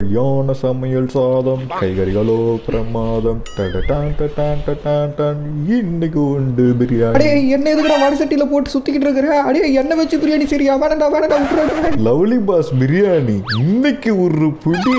யான சமையல் சாதம் கைகறிகளோ பிரமாதம் டடடான் டடான் டடான் டான். இன்னைக்கு உண்டு பிரியாணி அடே என்ன எதுக்குடா வடை சட்டியில போட்டு சுத்திக்கிட்டு இருக்கிற அடே எண்ணெய் வச்சு பிரியாணி சரியா வேணாண்டா வேணாண்டா விட்டுறாடா லவ்லி பாஸ் பிரியாணி இன்னைக்கு ஒரு புடி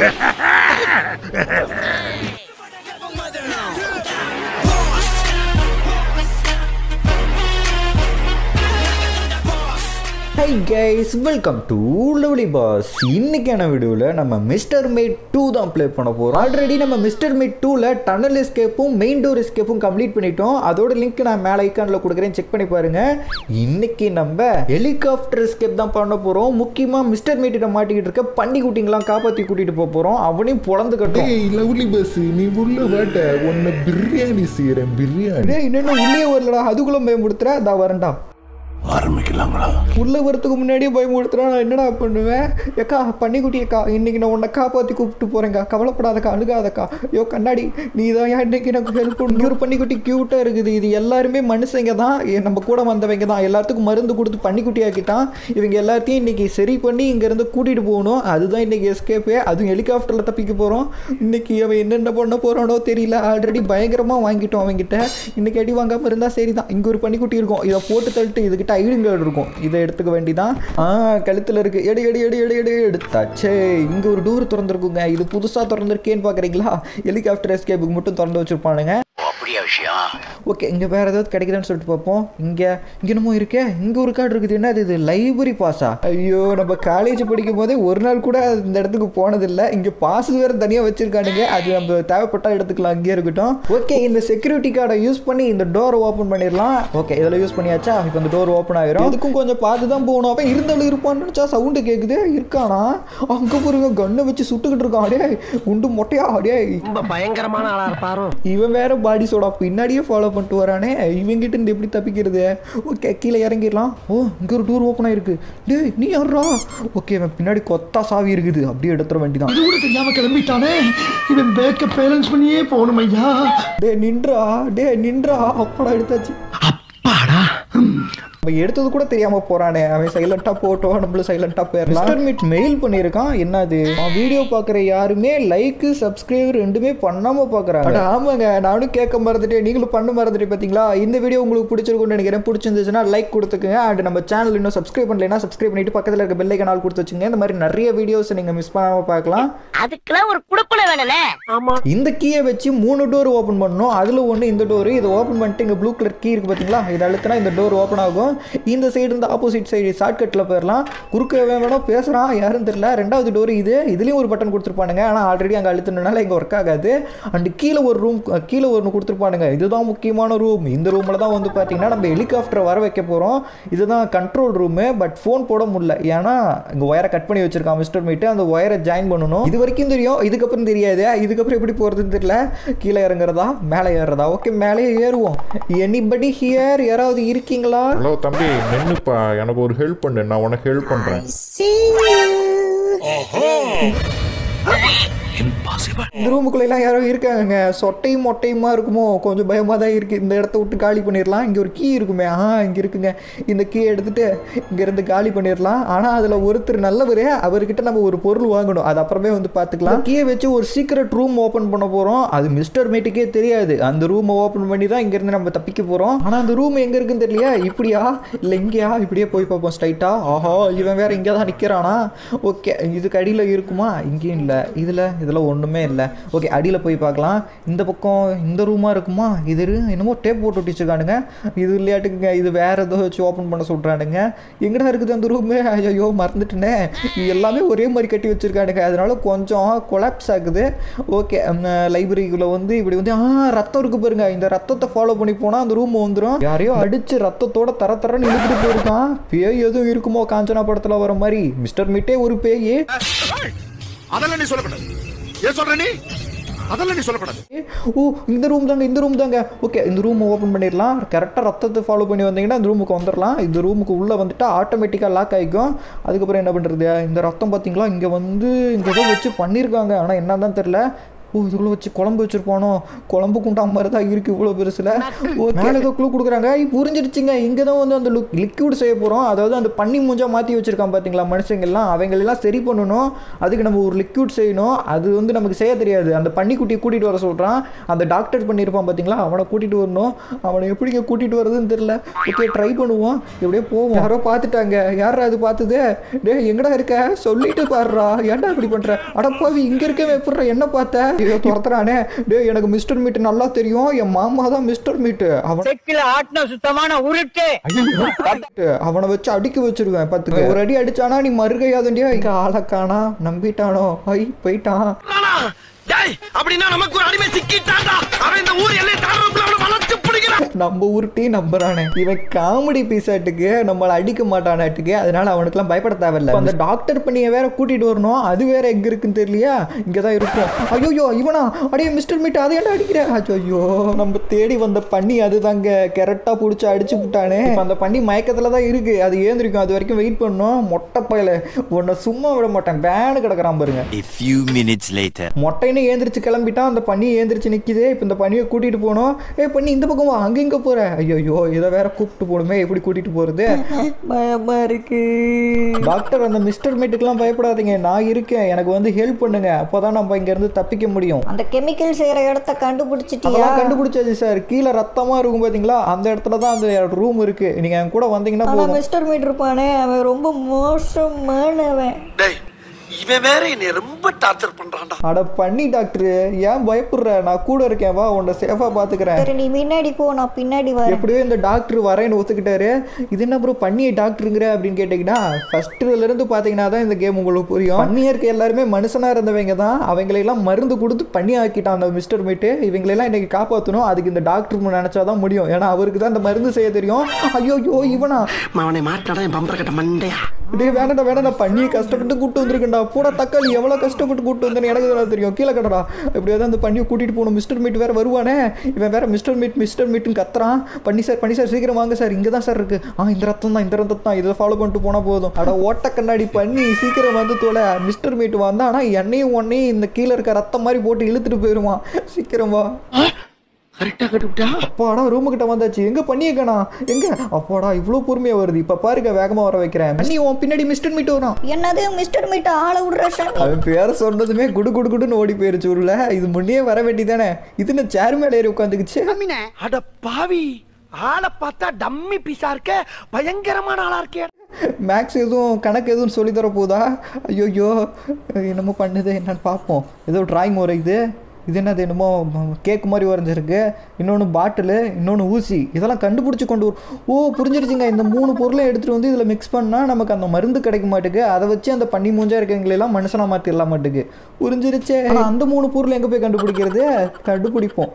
hi guys welcome to lovely boss இன்னைக்கான வீடியோவில் நம்ம மிஸ்டர் மேட் டூ தான் ப்ளே பண்ண போகிறோம் ஆல்ரெடி நம்ம மிஸ்டர் மேட் டூவில் டனல் எஸ்கேப்பும் மெயின் டோர் எஸ்கேப்பும் கம்ப்ளீட் பண்ணிட்டோம் அதோட லிங்க் நான் மேலே ஐக்கானில் கொடுக்குறேன் செக் பண்ணி பாருங்க இன்னைக்கு நம்ம ஹெலிகாப்டர் எஸ்கேப் தான் பண்ண போகிறோம் முக்கியமாக மிஸ்டர் மேட்டிட்ட மாட்டிக்கிட்டு இருக்க பன்னி குட்டிங்களாம் காப்பாற்றி கூட்டிகிட்டு போக போகிறோம் அவனையும் பொழந்து கட்டும் ஏய் லவ்லி பாஸ் நீ உள்ள வாட்ட உன்னை பிரியாணி செய்யறேன் பிரியாணி டேய் இன்னும் உள்ளே வரலடா அதுக்குள்ளே பயமுடுத்துற அதா வரேன்டா ஆரம்பிக்கலாங்களா உள்ள வரத்துக்கு முன்னாடியே பயமுடுத்துறா நான் என்னடா பண்ணுவேன் ஏக்கா பன்னிக்குட்டி அக்கா இன்னைக்கு நான் உன்னை காப்பாற்றி கூப்பிட்டு போறேங்க்கா கவலைப்படாதக்கா அழுகாதக்கா ஐயோ கண்ணாடி நீ தான் ஏன் இன்னைக்கு எனக்கு ஹெல்ப் பண்ணி ஒரு பன்னிக்குட்டி க்யூட்டாக இருக்குது இது எல்லாருமே மனுஷங்க தான் ஏ, நம்ம கூட வந்தவங்க தான் எல்லாத்துக்கும் மருந்து கொடுத்து பன்னிக்குட்டி ஆக்கிட்டான் இவங்க எல்லாத்தையும் இன்னைக்கு சரி பண்ணி இங்கேருந்து கூட்டிகிட்டு போகணும் அதுதான் இன்னைக்கு எஸ்கேப்பே அதுவும் ஹெலிகாப்டரில் தப்பிக்க போகிறோம் இன்னைக்கு அவன் என்னென்ன பண்ண போகிறானோ தெரியல ஆல்ரெடி பயங்கரமாக வாங்கிட்டோம் அவன்கிட்ட இன்னைக்கு அடி வாங்காமல் இருந்தால் சரி தான் இங்கே ஒரு பன்னிக்குட்டி இருக்கும் இதை போட்டு தள்ளிட்டு இதுகிட்ட ஐடிங் கார்டு இருக்கும் இதை எடுத்துக்க வேண்டிதான் ஆ கழுத்தில் இருக்கு எடு எடு எடு எடு எடு எடுத்தாச்சே இங்கே ஒரு டோர் திறந்துருக்குங்க இது புதுசாக திறந்துருக்கேன்னு பார்க்குறீங்களா ஹெலிகாப்டர் எஸ்கேப்புக்கு மட்டும் திறந்து வச்சுருப்பானுங்க அப்படியா விஷயம் ஓகே இங்கே வேறு ஏதாவது கிடைக்குதான்னு சொல்லிட்டு பார்ப்போம் இங்கே இங்கே என்னமோ இருக்கே இங்கே ஒரு கார்டு இருக்குது என்ன இது லைப்ரரி பாஸா ஐயோ நம்ம காலேஜ் படிக்கும் போதே ஒரு நாள் கூட இந்த இடத்துக்கு போனதில்லை இங்கே பாஸ் வேறு தனியாக வச்சுருக்கானுங்க அது நம்ம தேவைப்பட்டால் எடுத்துக்கலாம் அங்கேயே இருக்கட்டும் ஓகே இந்த செக்யூரிட்டி கார்டை யூஸ் பண்ணி இந்த டோரை ஓப்பன் பண்ணிடலாம் ஓகே இதில் யூஸ் பண்ணியாச்சா இப்போ இந்த டோர் ஓப்பன் ஆகிரும் அதுக்கும் கொஞ்சம் பார்த்து தான் போகணும் அவன் இருந்தாலும் இருப்பான்னு நினச்சா சவுண்டு கேட்குது இருக்கானா அங்கே பாருங்க கன்னை வச்சு சுட்டுக்கிட்டு இருக்கான் அடே குண்டு மொட்டையா அடே ரொம்ப பயங்கரமான ஆளா இருப்பாரோ இவன் வேற பாடி சோடா பின்னாடியே ஃபாலோ பண்ணிட்டு வரானே இவங்கிட்ட இருந்து எப்படி தப்பிக்கிறது ஓகே கீழே இறங்கிடலாம் ஓ இங்கே ஒரு டூர் ஓப்பன் ஆயிருக்கு டேய் நீ யாரா ஓகே இவன் பின்னாடி கொத்தா சாவி இருக்குது அப்படியே எடுத்துட வேண்டிதான் இது கூட தெரியாம கிளம்பிட்டானே இவன் பேக்கப் பேலன்ஸ் பண்ணியே போகணும் ஐயா டே நின்றா டே நின்றா அப்படா எடுத்தாச்சு அப்பாடா அவன் எடுத்தது கூட தெரியாம போறானே அவன் சைலண்டா போட்டோம் நம்மளும் சைலண்டா போயிடலாம் மிஸ்டர் மீட் மெயில் பண்ணியிருக்கான் என்னது அவன் வீடியோ பார்க்குற யாருமே லைக் சப்ஸ்கிரைப் ரெண்டுமே பண்ணாம பார்க்குறாங்க அட ஆமாங்க நானும் கேட்க மறந்துட்டேன் நீங்களும் பண்ண மறந்துட்டு பார்த்தீங்களா இந்த வீடியோ உங்களுக்கு பிடிச்சிருக்கும்னு நினைக்கிறேன் பிடிச்சிருந்துச்சுன்னா லைக் கொடுத்துக்குங்க அண்ட் நம்ம சேனல் இன்னும் சப்ஸ்கிரைப் பண்ணலைன்னா சப்ஸ்கிரைப் பண்ணிட்டு பக்கத்தில் இருக்க பெல் ஐக்கனால் கொடுத்து வச்சுங்க இந்த மாதிரி நிறைய வீடியோஸ் நீங்கள் மிஸ் பண்ணாம பார்க்கலாம் அதுக்கெல்லாம் ஒரு குடுப்பனை வேணும்ல ஆமா இந்த கீயை வச்சு மூணு டோர் ஓப்பன் பண்ணணும் அதில் ஒன்று இந்த டோர் இதை ஓப்பன் பண்ணிட்டு இங்கே ப்ளூ கலர் கீ இருக்கு பார்த்தீங்களா இதை அழுத்தினா இந்த டோர் ஓப்பன் ஆகும் இந்த சைடு இருந்து ஆப்போசிட் சைடு ஷார்ட்கட்டில் போயிடலாம் குறுக்க வேணும் பேசுகிறான் யாரும் தெரியல ரெண்டாவது டோர் இது இதுலேயும் ஒரு பட்டன் கொடுத்துருப்பானுங்க ஆனால் ஆல்ரெடி அங்கே அழுத்தினால இங்கே ஒர்க் ஆகாது அண்ட் கீழே ஒரு ரூம் கீழே ஒன்று கொடுத்துருப்பானுங்க இதுதான் முக்கியமான ரூம் இந்த ரூமில் தான் வந்து பார்த்தீங்கன்னா நம்ம ஹெலிகாப்டரை வர வைக்க போகிறோம் இதுதான் கண்ட்ரோல் ரூமு பட் ஃபோன் போட முடியல ஏன்னா இங்கே ஒயரை கட் பண்ணி வச்சிருக்கான் மிஸ்டர் மீட்டு அந்த ஒயரை ஜாயின் பண்ணணும் இது வரைக்கும் தெரியும் இதுக்கப்புறம் தெரியாது இதுக்கப்புறம் எப்படி போகிறதுன்னு தெரியல கீழே இறங்குறதா மேலே ஏறுறதா ஓகே மேலே ஏறுவோம் எனிபடி ஹியர் யாராவது இருக்கீங்களா ஹலோ தம்பி நின்னுப்பா எனக்கு ஒரு ஹெல்ப் பண்ணு நான் உனக்கு ஹெல்ப் பண்றேன் இந்த ரூமுக்குள்ள எல்லாம் யாரோ இருக்காங்க சொட்டையும் மொட்டையுமா இருக்குமோ கொஞ்சம் பயமாக தான் இருக்குது இந்த இடத்த விட்டு காலி பண்ணிடலாம் இங்கே ஒரு கீ இருக்குமே ஆ இங்கே இருக்குங்க இந்த கீ எடுத்துட்டு இங்கேருந்து காலி பண்ணிடலாம் ஆனால் அதில் ஒருத்தர் நல்லவர் அவர்கிட்ட நம்ம ஒரு பொருள் வாங்கணும் அது அப்புறமே வந்து பார்த்துக்கலாம் கீயை வச்சு ஒரு சீக்ரெட் ரூம் ஓப்பன் பண்ண போகிறோம் அது மிஸ்டர் மேட்டுக்கே தெரியாது அந்த ரூமை ஓப்பன் பண்ணி தான் இங்கேருந்து நம்ம தப்பிக்க போகிறோம் ஆனால் அந்த ரூம் எங்கே இருக்குன்னு தெரியலையா இப்படியா இல்லை இங்கேயா இப்படியே போய் பார்ப்போம் ஸ்ட்ரைட்டாக ஆஹா இவன் வேற இங்கே தான் நிற்கிறானா ஓகே இதுக்கு அடியில் இருக்குமா இங்கேயும் இல்லை இதில் இதில் ஒன்றுமே இல்லை ஓகே அடியில் போய் பார்க்கலாம் இந்த பக்கம் இந்த ரூமாக இருக்குமா இது இரு- என்னமோ டேப் போட்டு ஒட்டிச்சிருக்கானுங்க இது இல்லையாட்டுக்குங்க இது வேற ஏதோ வச்சு ஓப்பன் பண்ண சொல்கிறானுங்க எங்கடா இருக்குது அந்த ரூமு ஐயோ மறந்துட்டேனே இது எல்லாமே ஒரே மாதிரி கட்டி வச்சிருக்கானுங்க அதனால கொஞ்சம் கொலாப்ஸ் ஆகுது ஓகே லைப்ரரிக்குள்ளே வந்து இப்படி வந்து ஆ ரத்தம் இருக்கு பாருங்க இந்த ரத்தத்தை ஃபாலோ பண்ணி போனால் அந்த ரூம் வந்துடும் யாரையோ அடிச்சு ரத்தத்தோட தர தரன்னு இழுத்துட்டு போயிருக்கான் பேய் எதுவும் இருக்குமோ காஞ்சனா படத்தில் வர மாதிரி மிஸ்டர் மிட்டே ஒரு பேய் அதெல்லாம் நீ சொல்லக்கூடாது ஏன் சொல்ற நீ அதெல்லாம் நீ சொல்லக்கூடாது ஓ இந்த ரூம் தாங்க இந்த ரூம் தாங்க ஓகே இந்த ரூம் ஓப்பன் பண்ணிடலாம் கரெக்டாக ரத்தத்தை ஃபாலோ பண்ணி வந்தீங்கன்னா இந்த ரூமுக்கு வந்துடலாம் இந்த ரூமுக்கு உள்ளே வந்துட்டா ஆட்டோமேட்டிக்காக லாக் ஆகிக்கும் அதுக்கப்புறம் என்ன பண்ணுறது இந்த ரத்தம் பார்த்தீங்களா இங்கே வந்து இங்கே ஏதோ வச்சு பண்ணியிருக்காங்க ஆனால் என்ன தான் தெரில ஓ இதுக்குள்ளே வச்சு குழம்பு வச்சுருப்பானோ குழம்பு குண்டா மாதிரி தான் இருக்குது இவ்வளோ பெருசில் ஓ மேலே ஏதோ க்ளூ கொடுக்குறாங்க இப்போ புரிஞ்சிருச்சுங்க இங்கே தான் வந்து அந்த லுக் லிக்விட் செய்ய போகிறோம் அதாவது அந்த பண்ணி மூஞ்சா மாற்றி வச்சுருக்கான் பார்த்தீங்களா மனுஷங்கள்லாம் அவங்களெல்லாம் சரி பண்ணணும் அதுக்கு நம்ம ஒரு லிக்விட் செய்யணும் அது வந்து நமக்கு செய்ய தெரியாது அந்த பன்னிக்குட்டியை கூட்டிகிட்டு வர சொல்கிறான் அந்த டாக்டர் பண்ணியிருப்பான் பார்த்தீங்களா அவனை கூட்டிகிட்டு வரணும் அவனை எப்படிங்க கூட்டிகிட்டு வரதுன்னு தெரியல ஓகே ட்ரை பண்ணுவோம் எப்படியே போவோம் யாரோ பார்த்துட்டாங்க யாரா அது பார்த்தது டே எங்கடா இருக்க சொல்லிட்டு பாடுறா ஏன்டா இப்படி பண்ற அடப்பாவி இங்க இருக்கவே எப்படிற என்ன பார்த்த ஐயோ துரத்துறானே டே எனக்கு மிஸ்டர் மீட் நல்லா தெரியும் என் மாமா தான் மிஸ்டர் மீட் அவன் செக்கில ஆட்டின சுத்தமான உருட்டு அவனை வச்சு அடிக்க வச்சிருவேன் பத்துக்கு ஒரு அடி அடிச்சானா நீ மறுகையாதண்டியா இங்க ஆளக்கானா நம்பிட்டானோ ஐ போயிட்டான் டேய் அப்படின்னா நமக்கு ஒரு அடிமை சிக்கிட்டான்டா அவன் இந்த ஊர் எல்லை தாண்டறதுக்குள்ள அவனை வளர்த்து பிடிக்கிறான் நம்ம உருட்டி நம்புறானே இவன் காமெடி பீஸாட்டுக்கு நம்மளை அடிக்க மாட்டானாட்டுக்கு அதனால அவனுக்குலாம் பயப்பட தேவையில்ல அந்த டாக்டர் பண்ணிய வேற கூட்டிட்டு வரணும் அது வேற எங்க இருக்குன்னு தெரியலையா இங்க தான் இருக்கும் ஐயோ இவனா அடே மிஸ்டர் மீட் அதை ஏன்டா அடிக்கிற ஐயோ நம்ம தேடி வந்த பண்ணி அதுதாங்க கரெக்டா புடிச்சு அடிச்சு விட்டானே இப்ப அந்த பண்ணி மயக்கத்துல தான் இருக்கு அது ஏந்திரிக்கும் அது வரைக்கும் வெயிட் பண்ணணும் மொட்டை பையல உன்னை சும்மா விட மாட்டேன் பேனு கிடக்குறான் பாருங்க A few minutes later. மொட்டைன்னு ஏந்திரிச்சு கிளம்பிட்டான் அந்த பண்ணி ஏந்திரிச்சு நிக்குது இப்போ இந்த பண்ணியை கூட்டிட்டு போனோம் ஏ பண்ணி இந்த பக்கம் வா அங்க இங்க போற ஐயோ இதை வேற கூப்பிட்டு போகணுமே எப்படி கூட்டிட்டு போறது பயமா இருக்கு டாக்டர் அந்த மிஸ்டர் மேட்டுக்கெல்லாம் பயப்படாதீங்க நான் இருக்கேன் எனக்கு வந்து ஹெல்ப் பண்ணுங்க அப்போதான் நம்ம இங்க இருந்து தப்பிக்க முடியும் அந்த கெமிக்கல் செய்யற இடத்த கண்டுபிடிச்சிட்டியா அதெல்லாம் கண்டுபிடிச்சாச்சு சார் கீழே ரத்தமா இருக்கும் பாத்தீங்களா அந்த இடத்துல தான் அந்த ரூம் இருக்கு நீங்க என் கூட வந்தீங்கன்னா ஆனா போதும் மிஸ்டர் மீட் இருப்பானே அவன் ரொம்ப மோசமானவன் டேய் இவன் வேற என்னை ரொம்ப டார்ச்சர் பண்றான்டா அட பண்ணி டாக்டர் ஏன் பயப்படுற நான் கூட இருக்கேன் வா உன்னை சேஃபா பாத்துக்கிறேன் சரி நீ முன்னாடி போ நான் பின்னாடி வரேன் எப்படியோ இந்த டாக்டர் வரேன்னு ஒத்துக்கிட்டாரு இது என்ன ப்ரோ பண்ணிய டாக்டருங்கிற அப்படின்னு கேட்டிங்கன்னா ஃபர்ஸ்ட்ல இருந்து பார்த்தீங்கன்னா தான் இந்த கேம் உங்களுக்கு புரியும் பண்ணியா இருக்க எல்லாருமே மனுஷனா இருந்தவங்க தான் அவங்களையெல்லாம் மருந்து கொடுத்து பண்ணி ஆக்கிட்டான் அந்த மிஸ்டர் மீட்டு இவங்களெல்லாம் இன்னைக்கு காப்பாற்றணும் அதுக்கு இந்த டாக்டர் நினைச்சா தான் முடியும் ஏன்னா அவருக்கு தான் இந்த மருந்து செய்ய தெரியும் ஐயோ ஐயோ இவனா அவனை மாட்டாடா என் பம்பர கட்ட மண்டையா டேய் வேணாடா வேணாடா பண்ணியை கஷ்டப்பட்டு கூட்டு வந்திருக்கேன்டா பூரா தக்காளி எவ்வளோ கஷ்டப்பட்டு கூட்டு வந்தேன்னு எனக்கு தான் தெரியும் கீழே கடடா எப்படியாவது அந்த பண்ணியை கூட்டிட்டு போகணும் மிஸ்டர் மீட் வேற வருவானே இவன் வேற மிஸ்டர் மீட் மிஸ்டர் மீட்னு கத்துறான் பண்ணி சார் பண்ணி சார் சீக்கிரம் வாங்க சார் இங்கே தான் சார் இருக்கு ஆ இந்த ரத்தம் தான் இந்த ரத்தம் தான் இதை ஃபாலோ பண்ணிட்டு போனால் போதும் அட ஓட்ட கண்ணாடி பண்ணி சீக்கிரம் வந்து தொலை மிஸ்டர் மீட் வந்தா ஆனால் எண்ணெயும் ஒன்னையும் இந்த கீழே இருக்க ரத்தம் மாதிரி போட்டு இழுத்துட்டு போயிடுவான் சீக்கிரம் வா கரெக்டா கட்டுவிட்டா அப்பாடா ரூமு கிட்ட வந்தாச்சு எங்க பண்ணியக்கணா எங்க அப்பாடா இவ்வளோ பொறுமையா வருது இப்ப பாருங்க வேகமா வர வைக்கிறேன் பண்ணி உன் பின்னாடி மிஸ்டர் மீட் வரும் என்னது மிஸ்டர் மீட் ஆள விடுற சாமி அவன் பேரை சொன்னதுமே குடு குடு குடுன்னு ஓடி போயிருச்சு உள்ள இது முன்னே வர வேண்டியதானே இது என்ன சேர் மேலே ஏறி உட்காந்துக்குச்சு அட பாவி ஆளை பார்த்தா டம்மி பீஸா இருக்க பயங்கரமான ஆளா இருக்கே மேக்ஸ் எதுவும் கணக்கு எதுவும் சொல்லி தர போதா ஐயோயோ என்னமோ பண்ணுது என்னன்னு பார்ப்போம் ஏதோ டிராயிங் வரையுது இது என்னது என்னமோ கேக் மாதிரி வரைஞ்சிருக்கு இன்னொன்று பாட்டிலு இன்னொன்று ஊசி இதெல்லாம் கண்டுபிடிச்சி கொண்டு வரும் ஓ புரிஞ்சிருச்சுங்க இந்த மூணு பொருளையும் எடுத்துகிட்டு வந்து இதில் மிக்ஸ் பண்ணால் நமக்கு அந்த மருந்து கிடைக்க மாட்டேங்குது அதை வச்சு அந்த பண்ணி மூஞ்சா இருக்கவங்களெல்லாம் மனுஷனா மாற்றிடலாம் மாட்டுக்கு புரிஞ்சிருச்சே ஆனா அந்த மூணு பொருள் எங்கே போய் கண்டுபிடிக்கிறது கண்டுபிடிப்போம்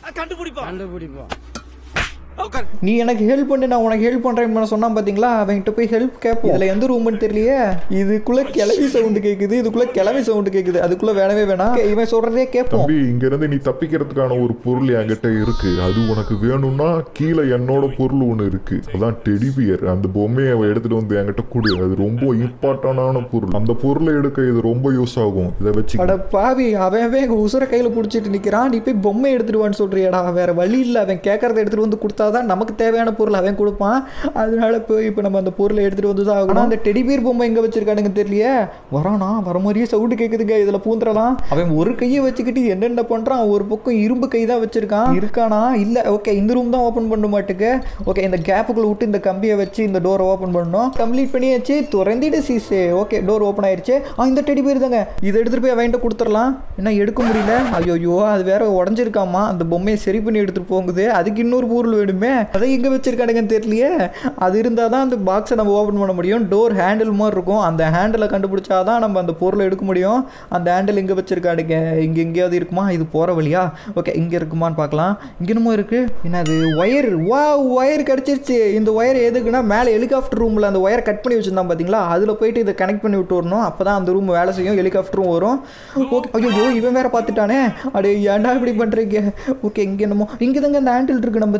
நீ எனக்கு ஹெல்ப் பண்ணு நான் உனக்கு ஹெல்ப் பண்ணுறேன் சொன்னான் பார்த்தீங்களா அவன்கிட்ட போய் ஹெல்ப் கேட்போம் இதில் எந்த ரூம்னு தெரியலையே இதுக்குள்ளே கிளவி சவுண்டு கேட்குது இதுக்குள்ளே கிளவி சவுண்டு கேட்குது அதுக்குள்ளே வேணவே வேணாம் Okay, இவன் சொல்கிறதே கேட்போம் தம்பி இங்க இருந்து நீ தப்பிக்கிறதுக்கான ஒரு பொருள் என்கிட்ட இருக்கு அது உனக்கு வேணும்னா கீழே என்னோட பொருள் ஒன்று இருக்கு அதான் டெடிபியர் அந்த பொம்மையை அவ எடுத்துட்டு வந்து என்கிட்ட கொடு அது ரொம்ப இம்பார்ட்டன்டான பொருள் அந்த பொருளை எடுக்க இது ரொம்ப யூஸ் ஆகும் இதை வச்சு அட பாவி அவன் அவன் எங்கள் உசுர கையில் பிடிச்சிட்டு நிற்கிறான் நீ போய் பொம்மை எடுத்துட்டு வான்னு சொல்றியாடா வேற வழி இல்லை அவன் கேட்கறத எடுத்துட்டு வந்து கொடுத்தாதான் நமக்கு தேவையான பொருள் அவன் கொடுப்பான் அதனால போய் இப்போ நம்ம அந்த பொருளை எடுத்துட்டு வந்து தான் ஆகணும் அந்த டெடிபியர் பொம்மை எங்கே வச்சிருக்கானுங்க தெரியலையே வரானா வர மாதிரியே சவுண்டு கேட்குதுங்க இதில் பூந்துடலாம் அவன் ஒரு கையை வச்சுக்கிட்டு என்னென்ன பண்ணுறான் ஒரு பக்கம் இரும்பு கை தான் வச்சிருக்கான் இருக்கானா இல்லை ஓகே இந்த ரூம் தான் ஓப்பன் பண்ண மாட்டுக்கு ஓகே இந்த கேப்புக்குள்ள விட்டு இந்த கம்பியை வச்சு இந்த டோரை ஓப்பன் பண்ணணும் கம்ப்ளீட் பண்ணியாச்சு திறந்திட்டு சீசே ஓகே டோர் ஓப்பன் ஆயிருச்சு ஆ இந்த டெடி பேர் தாங்க இதை எடுத்துட்டு போய் அவன்கிட்ட கொடுத்துடலாம் என்ன எடுக்க முடியல ஐயோ அது வேற உடஞ்சிருக்காமா அந்த பொம்மையை சரி பண்ணி எடுத்துட்டு போகுது அதுக்கு இன்னொரு பொருள் வேணுமே அதை எங்க வச்சிருக்கானுங்கன்னு தெரியலையே அது இருந்தால் தான் அந்த பாக்ஸை நம்ம ஓப்பன் பண்ண முடியும் டோர் ஹேண்டில் மாதிரி இருக்கும் அந்த ஹேண்டிலை கண்டுபிடிச்சாதான் நம்ம அந்த பொருளை எடுக்க முடியும் அந்த ஹேண்டில் எங்கே வச்சிருக்காடுங்க இங்கே எங்கேயாவது இருக்குமா இது போகிற வழியா ஓகே இங்கே இருக்குமான்னு பார்க்கலாம் இங்கே என்னமோ இருக்கு என்னது ஒயர் வா ஒயர் கிடச்சிருச்சு இந்த ஒயர் எதுக்குன்னா மேலே ஹெலிகாப்டர் ரூமில் அந்த ஒயர் கட் பண்ணி வச்சிருந்தான் பார்த்தீங்களா அதில் போயிட்டு இதை கனெக்ட் பண்ணி விட்டு வரணும் அப்போ தான் அந்த ரூம் வேலை செய்யும் ஹெலிகாப்டரும் வரும் ஓகே ஐயோ இவன் வேற பார்த்துட்டானே அடே ஏன்டா இப்படி பண்ணுறீங்க ஓகே இங்கே என்னமோ இங்கே தாங்க இந்த ஹேண்டில் இருக்கு நம்ம தேன் ஹேண்டில்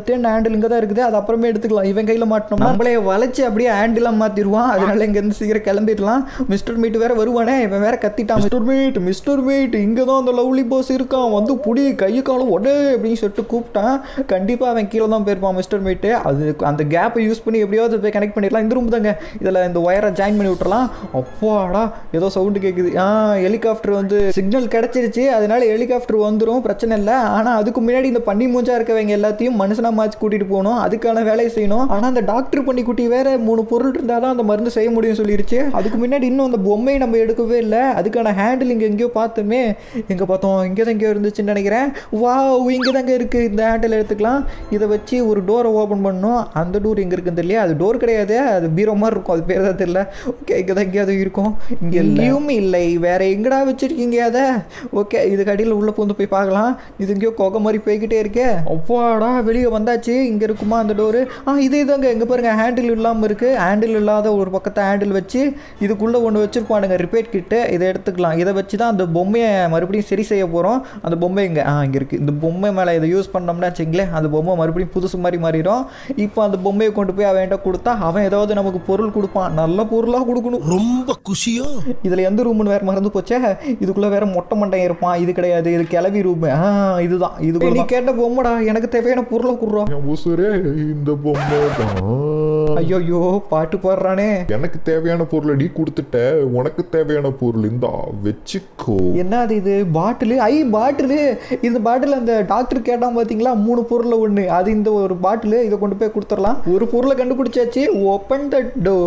ஹேண்டில் இங்கே தான் இருக்குது அது அப்புறமே எடுத்துக்கலாம் இவன் கையில் மாட்டணும் நம்மளே வளைச்சு அப்படியே ஹேண்டிலாம் மாற்றிடுவான் அதனால இங்கேருந்து சீக்கிரம் கிளம்பிடலாம் மிஸ்டர் மீட் வேற வருவானே இவன் வேற கத்திட்டான் மிஸ்டர் மீட் மிஸ்டர் மீட் இங்கே தான் அந்த லவ்லி பாஸ் இருக்கான் வந்து புடி கையை காலம் உடே அப்படின்னு சொல்லிட்டு கூப்பிட்டான் கண்டிப்பாக அவன் கீழே தான் போயிருப்பான் மிஸ்டர் மீட்டு அது அந்த கேப்பை யூஸ் பண்ணி எப்படியாவது போய் கனெக்ட் பண்ணிடலாம் இந்த ரூம் தாங்க இதில் இந்த ஒயரை ஜாயின் பண்ணி விட்டுறலாம் அப்பாடா ஏதோ சவுண்டு கேட்குது ஆ ஹெலிகாப்டர் வந்து சிக்னல் கிடச்சிருச்சு அதனால ஹெலிகாப்டர் வந்துடும் பிரச்சனை இல்லை ஆனால் அதுக்கு முன்னாடி இந்த பண்ணி மூஞ்சா இருக்கவங்க எல்லாத்தையும் மனுஷனா மாச்சு கூட்டிகிட்டு போகணும் அதுக்கான வேலையை செய்யணும் ஆனால் அந்த டாக்டர் பண்ணி குட்டி வேற மூணு பொருள் இருந்தால் தான் அந்த மருந்து செய்ய முடியும் சொல்லிருச்சு அதுக்கு முன்னாடி இன்னும் அந்த பொம்மையை நம்ம எடுக்கவே இல்லை அதுக்கான ஹேண்டில் இங்கே எங்கேயோ பார்த்தோமே எங்கே பார்த்தோம் இங்கே தான் எங்கேயோ இருந்துச்சுன்னு நினைக்கிறேன் வா இங்கே தாங்க இருக்குது இந்த ஹேண்டில் எடுத்துக்கலாம் இதை வச்சு ஒரு டோரை ஓப்பன் பண்ணணும் அந்த டோர் எங்கே இருக்குன்னு தெரியல அது டோர் கிடையாது அது பீரோ மாதிரி இருக்கும் அது பேர் தான் தெரியல ஓகே இங்கே தான் எங்கேயாவது இருக்கும் இங்கே எங்கேயும் இல்லை வேற எங்கடா வச்சிருக்கீங்க அதை ஓகே இதுக்கு அடியில் உள்ள பூந்து போய் பார்க்கலாம் இது எங்கேயோ கொகை மாதிரி போய்கிட்டே இருக்கே அப்பாடா வெளியே வந்தாச்சு இங்கே இருக்குமா அந்த டோரு ஆ இதே தாங்க எங்கே பாருங்க ஹேண்டில் இல்லாமல் இருக்குது ஹேண்டில் இல்லாத ஒரு பக்கத்தை ஹேண்டில் வச்சு இதுக்குள்ளே ஒன்று வச்சுருப்பானுங்க ரிப்பேட் கிட்டு இதை எடுத்துக்கலாம் இதை வச்சு தான் அந்த பொம்மையை மறுபடியும் சரி செய்ய போகிறோம் அந்த பொம்மை இங்கே ஆ இங்கே இருக்குது இந்த பொம்மை மேலே இதை யூஸ் பண்ணோம்னா வச்சுங்களேன் அந்த பொம்மை மறுபடியும் புதுசு மாதிரி மாறிடும் இப்போ அந்த பொம்மையை கொண்டு போய் அவன்கிட்ட கொடுத்தா அவன் ஏதாவது நமக்கு பொருள் கொடுப்பான் நல்ல பொருளாக கொடுக்கணும் ரொம்ப குஷியோ இதில் எந்த ரூம்னு வேறு மறந்து போச்சே இதுக்குள்ளே வேற மொட்டை மண்டையன் இருப்பான் இது கிடையாது இது கிளவி ரூம் ஆ இதுதான் இது நீ கேட்ட பொம்மைடா எனக்கு தேவையான பொருளை கொடுறோம் என் உசுரே இந்த பொம்மை தான் ஐயோ பாட்டு பாடுறானே எனக்கு தேவையான பொருளை நீ கொடுத்துட்ட உனக்கு தேவையான பொருள் இந்தா வச்சுக்கோ என்ன அது இது பாட்டிலு ஐ பாட்டிலு இந்த பாட்டில் அந்த டாக்டர் கேட்டான் பார்த்தீங்களா மூணு பொருளில் ஒன்று அது இந்த ஒரு பாட்டிலு இதை கொண்டு போய் கொடுத்துடலாம் ஒரு பொருளை கண்டுபிடிச்சாச்சு open the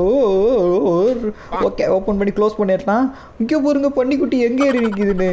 door okay open பண்ணி க்ளோஸ் பண்ணிடலாம் இங்கே பாருங்க பன்னிக்குட்டி எங்கே ஏறி நிற்கிதுன்னு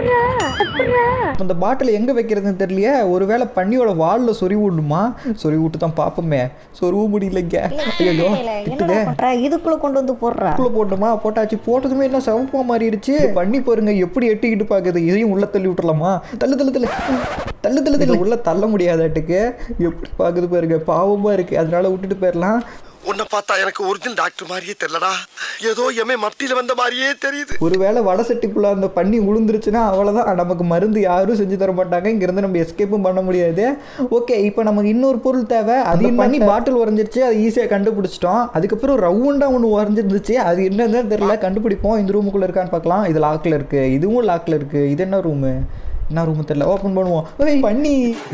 அந்த பாட்டில் எங்கே வைக்கிறதுன்னு தெரியலையே ஒருவேளை பன்னியோட வாலில் சொறி விடணுமா சொறி விட்டு தான் பார்ப்போமே சொருவ முடியலைங்க ஐயோ திட்டுதே பண்ற இதுக்குள்ள கொண்டு வந்து போடுறா உள்ள போட்டுமா போட்டாச்சு போட்டதுமே என்ன சிவப்பா மாறிடுச்சு பண்ணி பாருங்க எப்படி எட்டிக்கிட்டு பாக்குது இதையும் உள்ள தள்ளி விட்டுறலாமா தள்ளு தள்ளு தள்ளு தள்ளு தள்ளு தள்ளு உள்ள தள்ள முடியாதாட்டுக்கு எப்படி பாக்குது பாருங்க பாவமா இருக்கு அதனால விட்டுட்டு போயிடலாம் உன்னை பார்த்தா எனக்கு ஒரிஜினல் டாக்டர் மாதிரியே தெரியலடா ஏதோ எம்ஏ மத்தியில வந்த மாதிரியே தெரியுது ஒருவேளை வடை சட்டிக்குள்ள அந்த பண்ணி விழுந்துருச்சுன்னா அவ்வளோதான் நமக்கு மருந்து யாரும் செஞ்சு தர மாட்டாங்க இங்கேருந்து நம்ம எஸ்கேப்பும் பண்ண முடியாது ஓகே இப்போ நமக்கு இன்னொரு பொருள் தேவை அது பண்ணி பாட்டில் உறைஞ்சிருச்சு அது ஈஸியாக கண்டுபிடிச்சிட்டோம் அதுக்கப்புறம் ரவுண்டாக ஒன்று உறைஞ்சிருந்துச்சு அது என்னன்னு தெரியல கண்டுபிடிப்போம் இந்த ரூமுக்குள்ளே இருக்கான்னு பார்க்கலாம் இது லாக்கில் இருக்குது இதுவும் லாக்கில் இருக்குது இது என்ன ரூமு என்ன ரூமு தெரியல ஓப்பன் பண்ணுவோம் ஏய், பண்ணி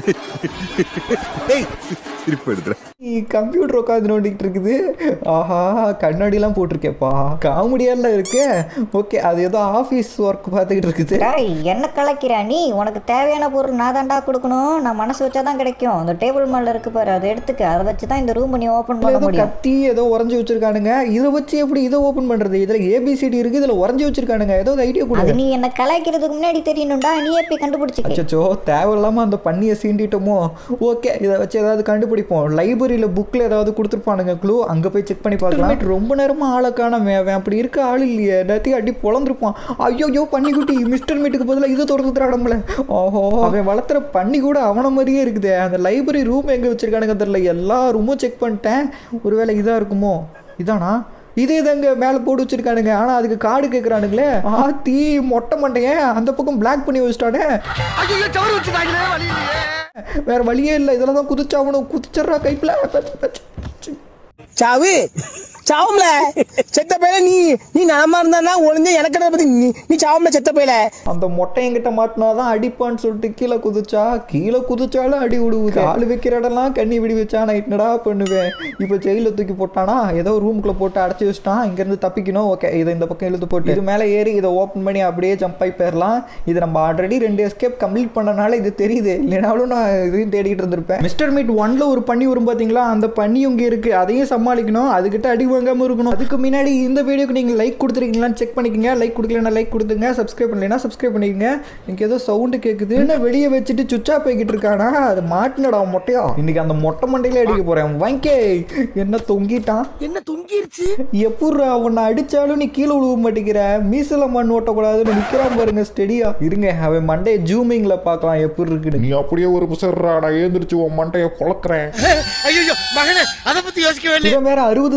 கம்ப்யூட்டர் உட்காந்து நோண்டிக்கிட்டு இருக்குது ஆஹா கண்ணாடிலாம் போட்டிருக்கேப்பா காமெடியெல்லாம் இருக்கு ஓகே அது ஏதோ ஆஃபீஸ் ஒர்க் பார்த்துக்கிட்டு இருக்குது டேய் என்ன கலக்கிற நீ உனக்கு தேவையான பொருள் நான் தான்டா கொடுக்கணும் நான் மனசு வச்சா தான் கிடைக்கும் அந்த டேபிள் மேல இருக்கு பாரு அதை எடுத்துக்க அதை வச்சு தான் இந்த ரூம் நீ ஓபன் பண்ண ஏதோ முடியும் கத்தி ஏதோ உறைஞ்சி வச்சிருக்கானுங்க இதை வச்சு எப்படி இதை ஓப்பன் பண்றது இதுல ஏபிசிடி இருக்கு இதுல உறைஞ்சி வச்சிருக்கானுங்க ஏதோ ஐடியா அது கொடுங்க நீ என்ன கலாய்க்கிறதுக்கு முன்னாடி தெரியணும்டா நீ எப்படி கண்டுபிடிச்சிக்க அச்சோ தேவையில்லாம அந்த பண்ணியை சீண்டிட்டோமோ ஓகே இதை வச்சு ஏதாவது கண்டுபிடிப்போம் லைப்ரரியில் புக்கில் ஏதாவது கொடுத்துருப்பானுங்க க்ளூ அங்கே போய் செக் பண்ணி பார்க்கலாம் ரொம்ப நேரமா ஆளை காணாம அவன் அப்படி இருக்க ஆள் இல்லையே எல்லாத்தையும் அடி பொழந்திருப்பான் ஐயோ பன்னிக்குட்டி மிஸ்டர் மீட்டுக்கு பதிலாக இதை தொடர்ந்து திராடம்ல ஓஹோ அவன் வளர்த்துற பண்ணி கூட அவன மாதிரியே இருக்குது அந்த லைப்ரரி ரூம் எங்கே வச்சிருக்கானுங்க தெரியல எல்லா ரூமும் செக் பண்ணிட்டேன் ஒருவேளை இதாக இருக்குமோ இதானா இதே தாங்க மேலே போட்டு வச்சிருக்கானுங்க ஆனால் அதுக்கு கார்டு கேட்குறானுங்களே ஆத்தி மொட்டை மண்டையன் அந்த பக்கம் பிளாக் பண்ணி வச்சுட்டானே ஐயோ சவறு வச்சுட்டாங்களே வழி இல்லையே வேற வழியே இல்லை இதில் தான் குதிச்சாகணும் குதிச்சிட்றா கைப்பில் பச்சு, பச்சு, பச்சு. சாவு சாவும்ல செத்த பையல நீ நீ நலமா இருந்தா ஒளிஞ்ச எனக்கு என்ன பத்தி நீ நீ சாவும்ல செத்த பையல அந்த மொட்டையங்கிட்ட மாட்டினாதான் அடிப்பான்னு சொல்லிட்டு கீழே குதிச்சா கீழே குதிச்சாலும் அடி விடுவுது ஆள் வைக்கிற இடம்லாம் கண்ணி விடி வச்சா நான் என்னடா பண்ணுவேன் இப்போ ஜெயிலில் தூக்கி போட்டானா ஏதோ ரூமுக்குள்ள போட்டு அடைச்சி வச்சுட்டான் இங்கேருந்து தப்பிக்கணும் ஓகே இதை இந்த பக்கம் இழுத்து போட்டு இது மேலே ஏறி இதை ஓப்பன் பண்ணி அப்படியே ஜம்ப் ஆகி போயிடலாம் இது நம்ம ஆல்ரெடி ரெண்டு எஸ்கேப் கம்ப்ளீட் பண்ணனால இது தெரியுது இல்லைனாலும் நான் இதையும் தேடிட்டு இருந்திருப்பேன் மிஸ்டர் மீட் ஒன்ல ஒரு பண்ணி வரும் பார்த்தீங்களா அந்த பண்ணி இங்கே இருக்கு அதையும் சமாளிக்கணும் அதுக்கிட்ட அடி வாங்காம இருக்கணும் அதுக்கு முன்னாடி இந்த வீடியோக்கு நீங்கள் லைக் கொடுத்துருக்கீங்களான்னு செக் பண்ணிக்கங்க லைக் கொடுக்கலன்னா லைக் கொடுத்துங்க சப்ஸ்கிரைப் பண்ணலைன்னா சப்ஸ்கிரைப் பண்ணிக்கங்க எனக்கு ஏதோ சவுண்டு கேட்குது என்ன வெளியே வச்சுட்டு சுச்சா போய்கிட்டு இருக்கானா அது மாட்டினடா மொட்டையா இன்னைக்கு அந்த மொட்டை மண்டையில அடிக்க போறேன் வாங்கே என்ன தொங்கிட்டான் என்ன தொங்கிருச்சு எப்பட்றா உன்னை அடிச்சாலும் நீ கீழே விழுவ மாட்டேங்கிற மீசல மண் ஓட்டக்கூடாதுன்னு நிக்கிறான் பாருங்க ஸ்டெடியா இருங்க அவன் மண்டைய ஜூமிங்ல பார்க்கலாம் எப்படி இருக்குன்னு நீ அப்படியே ஒரு புசர்றா நான் ஏந்திரிச்சு உன் மண்டையை பொழக்கிறேன் ஐயோ மகனே அதை பத்தி யோசிக்க வேண்டிய இவன் வேற அறுபது செகண்ட்ல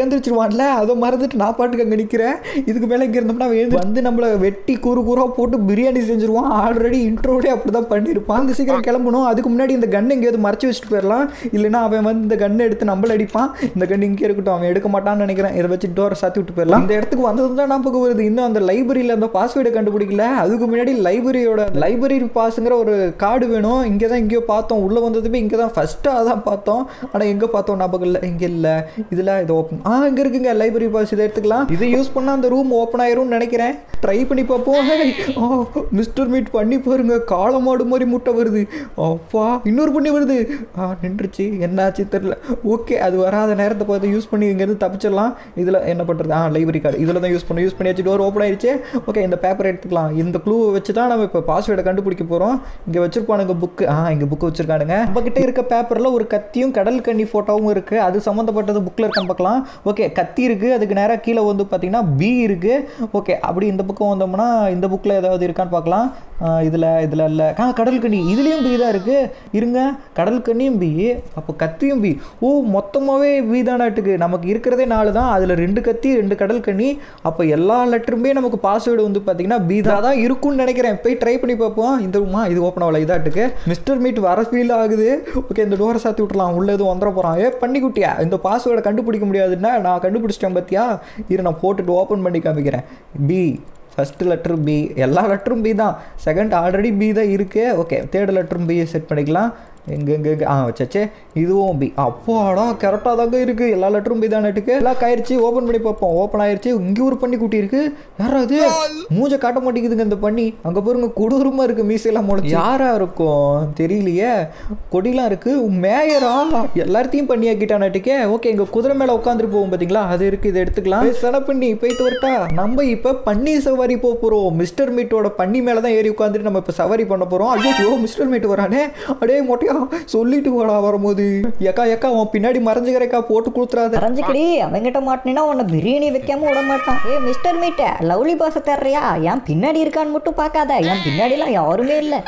ஏந்திரிச்சிருவான்ல அதை மறந்துட்டு நான் பாட்டுக்கு அங்கே நிற்கிறேன் இதுக்கு மேலே இங்கே இருந்தோம்னா அவன் எழுந்து வந்து நம்மளை வெட்டி கூறு கூறாக போட்டு பிரியாணி செஞ்சுருவான் ஆல்ரெடி இன்ட்ரோடே அப்படி தான் பண்ணியிருப்பான் அங்கே சீக்கிரம் கிளம்பணும் அதுக்கு முன்னாடி இந்த கன் எங்கேயாவது மறைச்சி வச்சுட்டு போயிடலாம் இல்லைன்னா அவன் வந்து இந்த கன்னை எடுத்து நம்மள அடிப்பான் இந்த கன் இங்கே இருக்கட்டும் அவன் எடுக்க மாட்டான்னு நினைக்கிறேன் இதை வச்சு டோரை சாத்தி விட்டு போயிடலாம் இந்த இடத்துக்கு வந்தது தான் ஞாபகம் வருது இன்னும் அந்த லைப்ரரியில் அந்த பாஸ்வேர்டை கண்டுபிடிக்கல அதுக்கு முன்னாடி லைப்ரரியோட லைப்ரரி பாஸுங்கிற ஒரு கார்டு வேணும் இங்கே தான் எங்கேயோ பார்த்தோம் உள்ளே வந்ததுமே இங்கே தான் ஃபஸ்ட்டு அதான் பார்த்தோம் ஆனால் எங்கே பார்த்தோம் ஞாபகம் இல்லை இங்கே இல்லை இதில் இது ஓப்பன் ஆ இங்கே இருக்குங்க லைப்ரரி பாஸ் இதை எடுத்துக்கலாம் இதை யூஸ் பண்ணால் அந்த ரூம் ஓப்பன் ஆயிரும்னு நினைக்கிறேன் ட்ரை பண்ணி பார்ப்போம் ஹேய், ஆ மிஸ்டர் மீட் பண்ணி பாருங்க காளமாடு மாதிரி முட்டை வருது அப்பா இன்னொரு பண்ணி வருது ஆ நின்றுச்சு என்னாச்சு தெரில ஓகே அது வராத நேரத்தை பார்த்து யூஸ் பண்ணி இங்கேருந்து தப்பிச்சிடலாம் இதில் என்ன பண்ணுறது ஆ லைப்ரரி கார்டு இதில் தான் யூஸ் பண்ணி யூஸ் பண்ணியாச்சு டோர் ஓப்பன் ஆயிடுச்சு ஓகே இந்த பேப்பர் எடுத்துக்கலாம் இந்த க்ளூவை வச்சு தான் நம்ம இப்போ பாஸ்வேர்டை கண்டுபிடிக்க போகிறோம் இங்கே வச்சிருப்பானுங்க புக்கு ஆ இங்கே புக்கு வச்சிருக்கானுங்க நம்ம கிட்ட இருக்க பேப்பரில் ஒரு கத்தியும் கடல் கன்னி ஃபோட்டோவும் இருக்குது அது சம்மந்தப்பட்டது புக்கில் இருக்கான்னு பார்க்கலாம் ஓகே கத்தி இருக்குது அதுக்கு நேராக கீழே வந்து பார்த்தீங்கன்னா பி இருக்குது ஓகே அப்படி இந்த பக்கம் வந்தோம்னா இந்த புக்கில் ஏதாவது இருக்கான்னு பார்க்கலாம் இதில் இதில் இல்லை ஆ கடல் கன்னி இதுலேயும் பி தான் இருக்குது இருங்க கடல் கன்னியும் பி அப்போ கத்தியும் பி ஓ மொத்தமாகவே பி தானாட்டுக்கு நமக்கு இருக்கிறதே நாலு தான் அதில் ரெண்டு கத்தி ரெண்டு கடல் கன்னி அப்போ எல்லா லெட்டருமே நமக்கு பாஸ்வேர்டு வந்து பார்த்தீங்கன்னா பி தான் தான் இருக்கும்னு நினைக்கிறேன் போய் ட்ரை பண்ணி பார்ப்போம் இந்த ரூமா இது ஓப்பன் ஆகல இதாட்டுக்கு மிஸ்டர் மீட் வர ஃபீல் ஆகுது ஓகே இந்த டோரை சாத்தி விட்டுலாம் உள்ள எதுவும் வந்துட போகிறான் ஏ பண்ணி குட்டியா இந்த பாஸ்வேர்டை கண்டுபிடிக்க முடியாதுன்னா நான் கண்டுபிடிச்சிட்டேன் பார்த்தியா இரு நான் போட்டுட்டு ஓப்பன் பண்ணி காமிக்கிறேன் பி ஃபஸ்ட்டு லெட்டர் பி எல்லா லெட்டரும் பி தான் செகண்ட் ஆல்ரெடி பி தான் இருக்கு ஓகே தேர்ட் லெட்டரும் பி செட் பண்ணிக்கலாம் எங்க எங்க எங்க ஆ வச்சாச்சே இதுவும் பி அப்பாடா கரெக்டாக தாங்க இருக்குது எல்லா லெட்டரும் பி தான் நட்டுக்கு எல்லாம் ஆயிடுச்சு ஓப்பன் பண்ணி பார்ப்போம் ஓப்பன் ஆயிடுச்சு இங்கே ஒரு பண்ணி குட்டி இருக்கு யாராவது மூஞ்ச காட்ட மாட்டேங்குதுங்க இந்த பண்ணி அங்கே பாருங்க கொடூரமாக இருக்குது மீசையெல்லாம் முளைச்சி யாரா இருக்கும் தெரியலையே கொடிலாம் இருக்கு மேயரா எல்லாத்தையும் பண்ணி ஆக்கிட்டானாட்டிக்கே ஓகே இங்கே குதிரை மேலே உட்காந்துட்டு போவோம் பார்த்தீங்களா அது இருக்குது இதை எடுத்துக்கலாம் சன பண்ணி போயிட்டு வரட்டா நம்ம இப்போ பன்னி சவாரி போக போகிறோம் மிஸ்டர் மீட்டோட பன்னி மேலே தான் ஏறி உட்காந்துட்டு நம்ம இப்போ சவாரி பண்ண போகிறோம் ஐயோ மிஸ்டர் மீட் வரானே அடே மொட்டையா சொல்லிட்டு வாடா வரும்போது எக்கா எக்கா அவன் பின்னாடி மறைஞ்சுக்கிறக்கா போட்டு கொடுத்துறாத அரைஞ்சிக்கடி அவங்கிட்ட மாட்டினா உன்னை பிரியாணி வைக்காம விட மாட்டான் ஏ மிஸ்டர் மீட்ட லவ்லி பாச தர்றியா ஏன் பின்னாடி இருக்கான்னு மட்டும் பார்க்காத என் பின்னாடிலாம் யாருமே இல்லை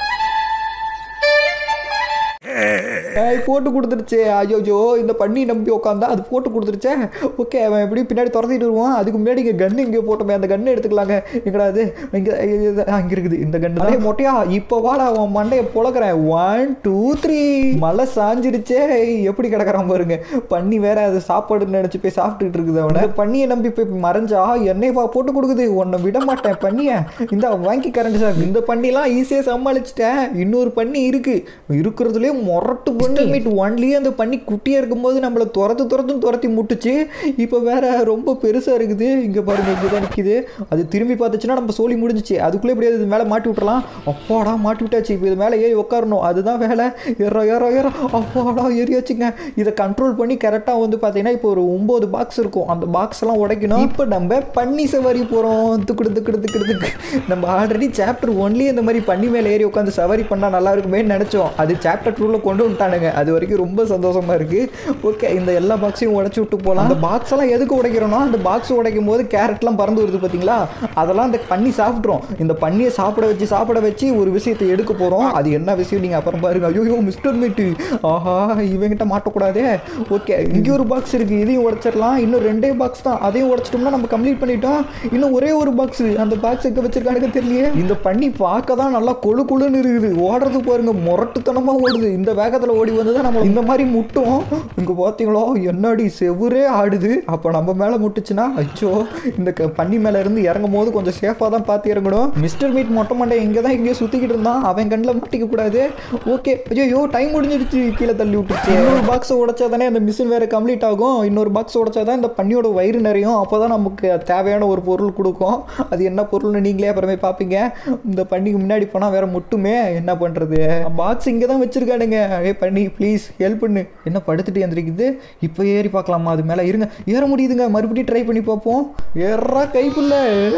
ஏய், போட்டு கொடுத்துருச்சே ஐயோ இந்த பண்ணி நம்பி உட்காந்தா அது போட்டு கொடுத்துருச்சே ஓகே அவன் எப்படி பின்னாடி துரத்திட்டு வருவான் அதுக்கு முன்னாடி இங்கே கன்று இங்கே போட்டோமே அந்த கன்று எடுத்துக்கலாங்க எங்கடா அது இங்கே இங்கே இருக்குது இந்த கன்று தான் மொட்டையா இப்போ வாடா அவன் மண்டையை புழக்கிறேன் ஒன் டூ த்ரீ மழை சாஞ்சிருச்சே எப்படி கிடக்குறான் பாருங்க பண்ணி வேற அது சாப்பாடுன்னு நினச்சி போய் சாப்பிட்டுட்டு இருக்குது அவனை இந்த பண்ணியை நம்பி போய் மறைஞ்சா என்னை வா போட்டு கொடுக்குது உன்னை விட மாட்டேன் பண்ணியை இந்த வாங்கி கரண்ட் சார் இந்த பண்ணிலாம் ஈஸியாக சமாளிச்சிட்டேன் இன்னொரு பண்ணி இருக்கு இருக்கிறதுலே முரட்டு பண்ணி மீட் ஒன்லி அந்த பண்ணி குட்டியாக இருக்கும்போது நம்மளை துரத்து துரத்துன்னு துரத்தி முட்டுச்சு இப்போ வேற ரொம்ப பெருசாக இருக்குது இங்கே பாருங்க இங்கே தான் நிற்கிது அது திரும்பி பார்த்துச்சுன்னா நம்ம சோலி முடிஞ்சிச்சு அதுக்குள்ளே எப்படியாவது இது மேலே மாட்டி விட்டுறலாம் அப்பாடா மாட்டி விட்டாச்சு இப்போ இது மேலே ஏறி உட்காரணும் அதுதான் வேலை ஏறோ ஏறோ ஏறோ அப்பாடா ஏறியாச்சுங்க இதை கண்ட்ரோல் பண்ணி கரெக்டாக வந்து பார்த்தீங்கன்னா இப்போ ஒரு ஒம்பது பாக்ஸ் இருக்கும் அந்த பாக்ஸ் எல்லாம் உடைக்கணும் இப்போ நம்ம பண்ணி சவாரி போகிறோம் துக்குடு துக்குடு துக்குடு துக்கு நம்ம ஆல்ரெடி சாப்டர் ஒன்லி இந்த மாதிரி பண்ணி மேலே ஏறி உட்காந்து சவாரி பண்ணால் நல்லா இருக்குமேன்னு நினச்சோம் அது சாப்டர் டூவில் கொண்டு வந்துட்டானுங்க அது வரைக்கும் ரொம்ப சந்தோஷமா இருக்கு ஓகே இந்த எல்லா பாக்ஸையும் உடைச்சு விட்டு போகலாம் அந்த பாக்ஸ் எல்லாம் எதுக்கு உடைக்கிறோம்னா அந்த பாக்ஸ் உடைக்கும் போது கேரட்லாம் பறந்து வருது பார்த்தீங்களா அதெல்லாம் அந்த பண்ணி சாப்பிட்றோம் இந்த பண்ணியை சாப்பிட வச்சு சாப்பிட வச்சு ஒரு விஷயத்தை எடுக்க போகிறோம் அது என்ன விஷயம் நீங்கள் அப்புறம் பாருங்க ஐயோ மிஸ்டர் மீட்டு ஆஹா இவங்கிட்ட மாட்டக்கூடாதே ஓகே இங்கே ஒரு பாக்ஸ் இருக்குது இதையும் உடைச்சிடலாம் இன்னும் ரெண்டே பாக்ஸ் தான் அதையும் உடைச்சிட்டோம்னா நம்ம கம்ப்ளீட் பண்ணிட்டோம் இன்னும் ஒரே ஒரு பாக்ஸ் அந்த பாக்ஸ் எங்கே வச்சிருக்கானுங்க தெரியலையே இந்த பண்ணி பார்க்க தான் நல்லா கொழு கொழுன்னு இருக்குது ஓடுறது பாருங்க முரட்டுத்தனமாக ஓடுது இந்த வேகத்தில் ஓடி வந்து தான் நம்ம இந்த மாதிரி முட்டும் இங்கே பார்த்தீங்களோ என்னடி செவுரே ஆடுது அப்போ நம்ம மேலே முட்டுச்சுன்னா அச்சோ இந்த க- பண்ணி மேலே இருந்து இறங்கும் போது கொஞ்சம் சேஃபாக தான் பார்த்து இறங்கணும் மிஸ்டர் மீட் மொட்டை மண்டை இங்கே தான் இங்கேயோ சுற்றிக்கிட்டு இருந்தான் அவன் கண்ணில் மாட்டிக்க கூடாது ஓகே ஐயோ டைம் முடிஞ்சிடுச்சு கீழே தள்ளி விட்டுருச்சு இன்னொரு பாக்ஸை உடைச்சா தானே அந்த மிஷின் வேறு கம்ப்ளீட் ஆகும் இன்னொரு பாக்ஸ் உடைச்சா தான் இந்த பண்ணியோட வயிறு நிறையும் அப்போ தான் நமக்கு தேவையான ஒரு பொருள் கொடுக்கும் அது என்ன பொருள்னு நீங்களே அப்புறமே பார்ப்பீங்க இந்த பண்ணிக்கு முன்னாடி போனால் வேற முட்டுமே என்ன பண்ணுறது பாக்ஸ் இங்கே தான் வச்சிருக்கானுங்க ஏ பண்ணி ப்ளீஸ் ஹெல்ப் பண்ணு என்ன படுத்துட்டு எந்திரிக்குது இப்போ ஏறி பார்க்கலாமா அது மேலே இருங்க ஏற முடியுதுங்க மறுபடியும் ட்ரை பண்ணி பார்ப்போம் ஏறா கைப்புள்ள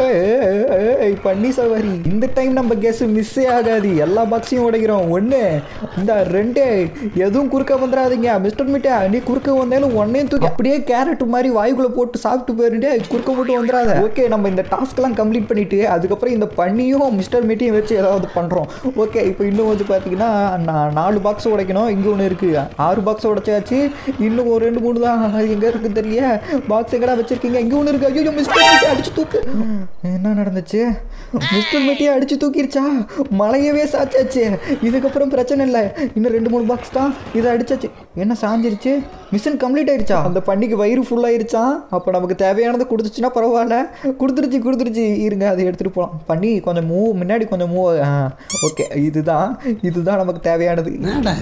ஏய், பண்ணி சவாரி இந்த டைம் நம்ம கெஸ் மிஸ்ஸே ஆகாது எல்லா பாக்ஸையும் உடைக்கிறோம் ஒன்று இந்த ரெண்டு எதுவும் குறுக்க வந்துடாதீங்க மிஸ்டர் மீட்டா நீ குறுக்க வந்தாலும் ஒன்னையும் தூக்கி அப்படியே கேரட் மாதிரி வாய்க்குள்ள போட்டு சாப்பிட்டு போயிருந்தே குறுக்க போட்டு வந்துடாத ஓகே நம்ம இந்த டாஸ்க்லாம் கம்ப்ளீட் பண்ணிட்டு அதுக்கப்புறம் இந்த பண்ணியும் மிஸ்டர் மீட்டையும் வச்சு ஏதாவது பண்ணுறோம் ஓகே இப்போ இன்னும் வந்து பார்த்தீங்கன்னா நான் நாலு பாக்ஸ் பாக்ஸ் உடைக்கணும் இங்கே ஒன்று இருக்குது ஆறு பாக்ஸ் உடைச்சாச்சு இன்னும் ஒரு ரெண்டு மூணு தான் அது எங்கே இருக்குன்னு தெரியல பாக்ஸ் எங்கடா வச்சிருக்கீங்க இங்கே ஒன்று இருக்கு ஐயோ மிஸ்டர் மீட்டியை அடிச்சு தூக்கு என்ன நடந்துச்சு மிஸ்டர் மீட்டியை அடிச்சு தூக்கிருச்சா மலையவே சாச்சாச்சு இதுக்கப்புறம் பிரச்சனை இல்லை இன்னும் ரெண்டு மூணு பாக்ஸ் தான் இதை அடிச்சாச்சு என்ன சாஞ்சிருச்சு மிஷன் கம்ப்ளீட் ஆயிருச்சா அந்த பண்ணிக்கு வயிறு ஃபுல் ஆயிருச்சா அப்போ நமக்கு தேவையானது கொடுத்துச்சுன்னா பரவாயில்ல கொடுத்துருச்சு கொடுத்துருச்சு இருங்க அதை எடுத்துகிட்டு போகலாம் பண்ணி கொஞ்சம் மூவ் முன்னாடி கொஞ்சம் மூவ் ஆ ஓகே இதுதான் இதுதான் நமக்கு தேவையானது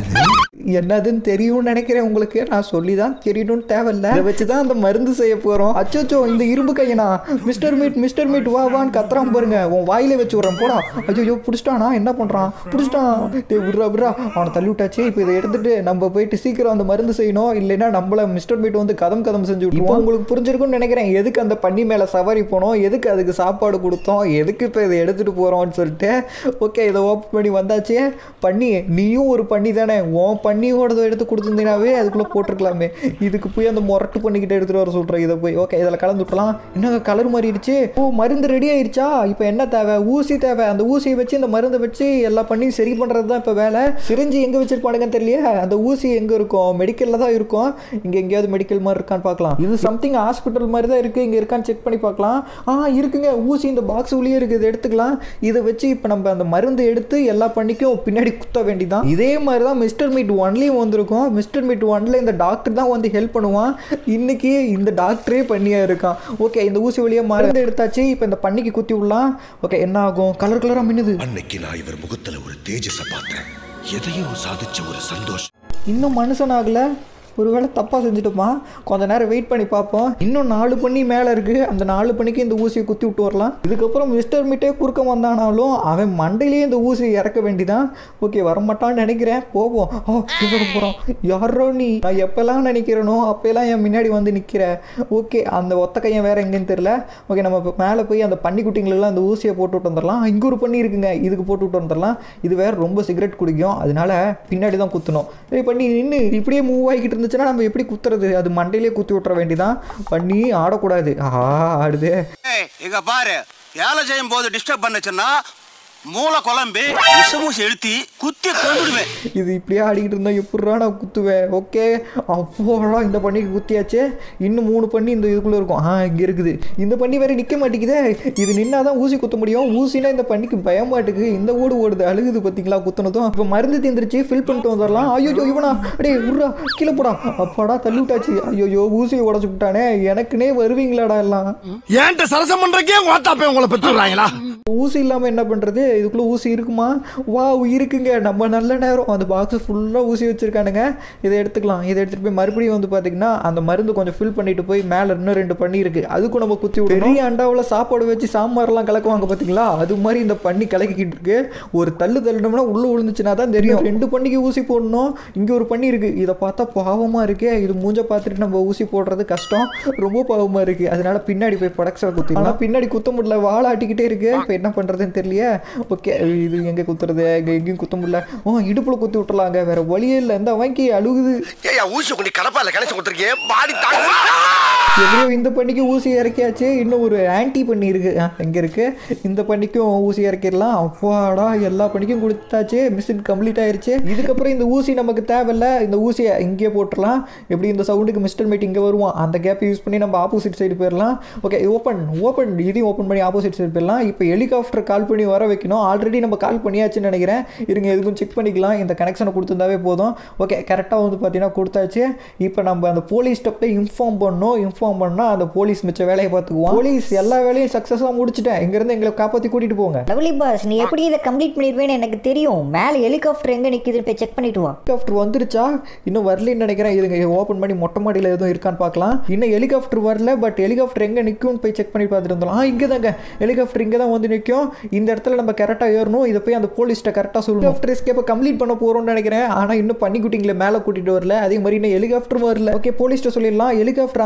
என்னதுன்னு தெரியும்னு நினைக்கிறேன் உங்களுக்கு நான் சொல்லி தான் தெரியணும்னு தேவையில்ல இதை வச்சு தான் அந்த மருந்து செய்ய போகிறோம் அச்சோச்சோ இந்த இரும்பு கையனா மிஸ்டர் மீட் மிஸ்டர் மீட் வா வான்னு கத்துறான் பாருங்க உன் வாயிலே வச்சு விட்றேன் போடா ஐயோ பிடிச்சிட்டானா என்ன பண்ணுறான் பிடிச்சிட்டான் டேய் விட்றா விட்றா அவனை தள்ளி விட்டாச்சு இப்போ இதை எடுத்துட்டு நம்ம போயிட்டு சீக்கிரம் அந்த மருந்து செய்யணும் இல்லைன்னா நம்மள மிஸ்டர் மீட் வந்து கதம் கதம் செஞ்சு இப்போ உங்களுக்கு புரிஞ்சிருக்கும்னு நினைக்கிறேன் எதுக்கு அந்த பண்ணி மேலே சவாரி போனோம் எதுக்கு அதுக்கு சாப்பாடு கொடுத்தோம் எதுக்கு இப்போ இதை எடுத்துகிட்டு போகிறோம்னு சொல்லிட்டு ஓகே இதை ஓப்பன் பண்ணி வந்தாச்சு பண்ணி நீயும் ஒரு பண்ணி தானே உன் பண்ணியோடதை எடுத்து கொடுத்துருந்தீங்கனாவே அதுக்குள்ளே போட்டிருக்கலாமே இதுக்கு போய் அந்த முரட்டு பண்ணிக்கிட்டு எடுத்துகிட்டு வர சொல்கிறேன் இதை போய் ஓகே இதில் கலந்து விட்டலாம் என்னங்க கலர் மாறிடுச்சு ஓ மருந்து ரெடி ஆயிருச்சா இப்போ என்ன தேவை ஊசி தேவை அந்த ஊசியை வச்சு இந்த மருந்தை வச்சு எல்லா பண்ணியும் சரி பண்ணுறது தான் இப்போ வேலை சிரிஞ்சு எங்கே வச்சிருப்பானுங்கன்னு தெரியலையே அந்த ஊசி எங்கே இருக்கும் மெடிக்கலில் தான் இருக்கும் இங்கே எங்கேயாவது மெடிக்கல் மாதிரி இருக்கான்னு பார்க்கலாம் இது சம்திங் ஹாஸ்பிட்டல் மாதிரி தான் இருக்குது இங்கே இருக்கான்னு செக் பண்ணி பார்க்கலாம் ஆ இருக்குங்க ஊசி இந்த பாக்ஸ் உள்ளே இருக்குது இதை எடுத்துக்கலாம் இதை வச்சு இப்போ நம்ம அந்த மருந்து எடுத்து எல்லா பண்ணிக்கும் பின்னாடி குத்த வேண்டிதான் இதே மாதிரி தான் மிஸ்டர் மீட் ஒன்லேயும் வந்திருக்கும் மிஸ்டர் மீட் ஒன்ல இந்த டாக்டர் தான் வந்து ஹெல்ப் பண்ணுவான் இன்னைக்கு இந்த டாக்டரே பண்ணியா இருக்கான் ஓகே இந்த ஊசி வழியாக மருந்து எடுத்தாச்சு இப்போ இந்த பண்ணிக்கு குத்தி விடலாம் ஓகே என்ன ஆகும் கலர் கலராக மின்னுது அன்னைக்கு நான் இவர் முகத்துல ஒரு தேஜஸ பார்த்தேன் எதையோ சாதிச்ச ஒரு சந்தோஷம் இன்னும் மனுஷன் ஆகல ஒருவேளை தப்பாக செஞ்சுட்டோமா கொஞ்ச நேரம் வெயிட் பண்ணி பார்ப்போம் இன்னும் நாலு பண்ணி மேலே இருக்குது அந்த நாலு பண்ணிக்கு இந்த ஊசியை குத்தி விட்டு வரலாம் இதுக்கப்புறம் மிஸ்டர் மீட்டே குறுக்க வந்தானாலும் அவன் மண்டையிலேயே இந்த ஊசியை இறக்க வேண்டிதான் ஓகே வரமாட்டான்னு நினைக்கிறேன் போவோம் ஓ இவங்க போகிறோம் யாரோ நீ நான் எப்போல்லாம் நினைக்கிறேனோ அப்போல்லாம் என் முன்னாடி வந்து நிற்கிற ஓகே அந்த ஒத்த கையன் வேற எங்கேன்னு தெரியல ஓகே நம்ம இப்போ மேலே போய் அந்த பன்னிக்குட்டிங்களெல்லாம் அந்த ஊசியை போட்டு விட்டு வந்துடலாம் இங்கே ஒரு பண்ணி இருக்குங்க இதுக்கு போட்டு விட்டு வந்துடலாம் இது வேற ரொம்ப சிகரெட் குடிக்கும் அதனால பின்னாடி தான் குத்தணும் ஏய் பண்ணி நின்று இப்படியே மூவ் ஆகிக்கிட்டு இருந்துச்சுன்னா நம்ம எப்படி குத்துறது அது மண்டையிலே குத்தி விட்டுற வேண்டிதான் பண்ணி ஆடக்கூடாது ஆஹா ஆடுதே இங்க பாரு வேலை செய்யும் போது டிஸ்டர்ப் பண்ணுச்சுன்னா மூளை குழம்பி விஷமூசி எழுத்தி குத்தி கொண்டுடுவேன் இது இப்படியே ஆடிக்கிட்டு இருந்தா எப்படிடா நான் குத்துவேன் ஓகே அப்போடா இந்த பண்ணிக்கு குத்தியாச்சு இன்னும் மூணு பண்ணி இந்த இதுக்குள்ளே இருக்கும் ஆ இங்கே இருக்குது இந்த பண்ணி வேற நிற்க மாட்டேங்குதே இது நின்னா தான் ஊசி குத்த முடியும் ஊசினா இந்த பண்ணிக்கு பயமாட்டுக்கு இந்த ஓடு ஓடுது அழுகுது பார்த்தீங்களா குத்துனதும் இப்போ மருந்து தீந்துருச்சு ஃபில் பண்ணிட்டு வந்துடலாம் ஐயோ இவனா அடே உர்ரா கீழே போடா அப்பாடா தள்ளி விட்டாச்சு ஐயோ ஊசியை உடச்சு விட்டானே எனக்குனே வருவீங்களாடா எல்லாம் ஏன்ட்ட சரசம் பண்றக்கே ஓட்டாப்பே உங்களை பெற்றுறாங்களா ஊசி இல்லாமல் என்ன பண்ணுறது இதுக்குள்ளே ஊசி இருக்குமா வா இருக்குங்க நம்ம நல்ல நேரம் அந்த பாக்ஸ் ஃபுல்லாக ஊசி வச்சுருக்கானுங்க இதை எடுத்துக்கலாம் இதை எடுத்துகிட்டு போய் மறுபடியும் வந்து பார்த்திங்கன்னா அந்த மருந்து கொஞ்சம் ஃபில் பண்ணிட்டு போய் மேலே இன்னும் ரெண்டு பண்ணி இருக்கு அதுக்கும் நம்ம குத்தி விடணும் பெரிய அண்டாவில் சாப்பாடு வச்சு சாம்பார்லாம் கலக்குவாங்க பார்த்தீங்களா அது மாதிரி இந்த பண்ணி கலக்கிக்கிட்டு இருக்கு ஒரு தள்ளு தள்ளினோம்னா உள்ளே விழுந்துச்சுன்னா தான் தெரியும் ரெண்டு பண்ணிக்கு ஊசி போடணும் இங்கே ஒரு பண்ணி இருக்கு இதை பார்த்தா பாவமாக இருக்கே இது மூஞ்ச பார்த்துட்டு நம்ம ஊசி போடுறது கஷ்டம் ரொம்ப பாவமாக இருக்குது அதனால பின்னாடி போய் படக்ஸை குத்தி ஆனால் பின்னாடி குத்த முடியல வாழை ஆட்டிக்கிட்டே இருக்கு இப்போ என்ன பண்ணுறதுன்னு தெரியலையே ஓகே இது எங்கே குத்துறது எங்கே எங்கேயும் குத்த முடியல ஓ இடுப்பில் குத்தி விட்டுறலாங்க வேற வழியே இல்லை இந்த வாங்கி அழுகுது ஏயா ஊசி கொண்டு கடப்பால கணேச கொடுத்துருக்கே பாடி தாங்க எப்படியோ இந்த பண்ணிக்கு ஊசி இறக்கியாச்சு இன்னும் ஒரு ஆன்டி பண்ணி இருக்கு ஆ, இங்க இருக்கு இந்த பண்ணிக்கும் ஊசி இறக்கிடலாம் அப்பாடா எல்லா பண்ணிக்கும் கொடுத்தாச்சு மிஷின் கம்ப்ளீட் ஆயிருச்சு இதுக்கப்புறம் இந்த ஊசி நமக்கு தேவையில்ல இந்த ஊசியை இங்கேயே போட்டுடலாம் எப்படி இந்த சவுண்டுக்கு மிஸ்டர் மீட் இங்கே வருவான் அந்த கேப் யூஸ் பண்ணி நம்ம ஆப்போசிட் சைடு போயிடலாம் ஓகே ஓப்பன் ஓப்பன் இதையும் ஓப்பன் பண்ணி ஆப்போசிட் சைடு போயிடலாம் இப்போ ஹெலிகாப்டர் கால் பண்ணி வர வைக்கணும் ஆல்ரெடி நம்ம கால் பண்ணியாச்சுன்னு நினைக்கிறேன் இருங்க எதுக்கும் செக் பண்ணிக்கலாம் இந்த கனெக்ஷனை கொடுத்துருந்தாவே போதும் ஓகே கரெக்டாக வந்து பார்த்தீங்கன்னா கொடுத்தாச்சு இப்போ நம்ம அந்த போலீஸ் ஸ்டெப்பை இன்ஃபார்ம் பண்ணோம் இன்ஃபார்ம் பண்ணால் அந்த போலீஸ் மிச்ச வேலையை பார்த்துக்குவோம் போலீஸ் எல்லா வேலையும் சக்ஸஸாக முடிச்சிட்டேன் இங்கேருந்து எங்களை காப்பாற்றி கூட்டிகிட்டு போங்க லவ்லி பாஸ் நீ எப்படி இதை கம்ப்ளீட் பண்ணிடுவேன்னு எனக்கு தெரியும் மேலே ஹெலிகாப்டர் எங்கே நிற்குதுன்னு போய் செக் பண்ணிட்டு வா ஹெலிகாப்டர் வந்துருச்சா இன்னும் வரலன்னு நினைக்கிறேன் இதுங்க ஓப்பன் பண்ணி மொட்டை மாடியில் எதுவும் இருக்கான்னு பார்க்கலாம் இன்னும் ஹெலிகாப்டர் வரல பட் ஹெலிகாப்டர் எங்கே நிற்கும்னு போய் செக் பண்ணி பார்த்துட்டு இருந்தோம் ஆ இங்கே தாங்க ஹெலிகாப்டர் இங்கே தான் வந்து நிற்கும் இந்த இடத்துல நம்ம கரெக்டாக ஏறணும் இதை போய் அந்த போலீஸ்ட்டை கரெக்டாக சொல்லணும் ஹெலிகாப்டர் எஸ்கேப்பை கம்ப்ளீட் பண்ண போகிறோம்னு நினைக்கிறேன் ஆனால் இன்னும் பண்ணிக்குட்டிங்களை மேலே கூட்டிகிட்டு வரல அதே மாதிரி இன்னும் ஹெலிகாப்டர் வரல ஓகே போலீஸ்ட்ட சொல்லிடலாம் ஹெலிகாப்டர் அந்த இடத்துல தான்